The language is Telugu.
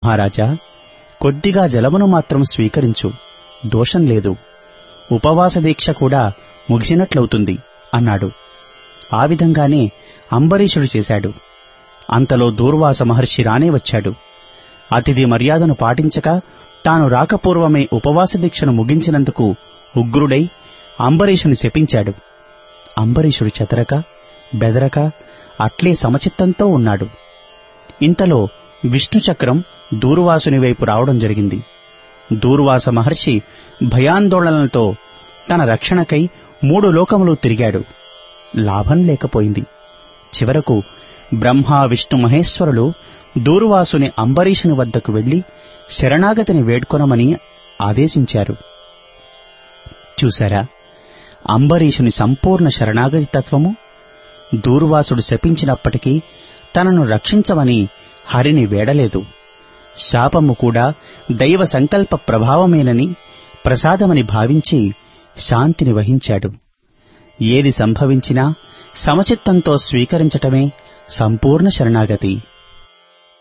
మహారాజా కొద్దిగా జలమును మాత్రం స్వీకరించు దోషం లేదు ఉపవాస దీక్ష కూడా ముగిసినట్లవుతుంది అన్నాడు ఆ విధంగానే అంబరీషుడు చేశాడు అంతలో దూర్వాస మహర్షి రానే వచ్చాడు అతిథి మర్యాదను పాటించక తాను రాకపూర్వమే ఉపవాస దీక్షను ముగించినందుకు ఉగ్రుడై అంబరీషుని శపించాడు అంబరీషుడు చెతరక బెదరక అట్లే సమచిత్తంతో ఉన్నాడు ఇంతలో విష్ణుచక్రం దూర్వాసుని వైపు రావడం జరిగింది దూర్వాస మహర్షి భయాందోళనలతో తన రక్షణకై మూడు లోకములు తిరిగాడు లాభం లేకపోయింది చివరకు బ్రహ్మ విష్ణు మహేశ్వరులు దూర్వాసుని అంబరీషుని వద్దకు వెళ్లి శరణాగతిని వేడ్కొనమని ఆదేశించారు చూశారా అంబరీషుని సంపూర్ణ శరణాగతి తత్వము దూర్వాసుడు శపించినప్పటికీ తనను రక్షించమని హరిని వేడలేదు శాపము కూడా దైవ సంకల్ప ప్రభావమేనని ప్రసాదమని భావించి శాంతిని వహించాడు ఏది సంభవించినా సమచిత్తంతో స్వీకరించటమే సంపూర్ణ శరణాగతి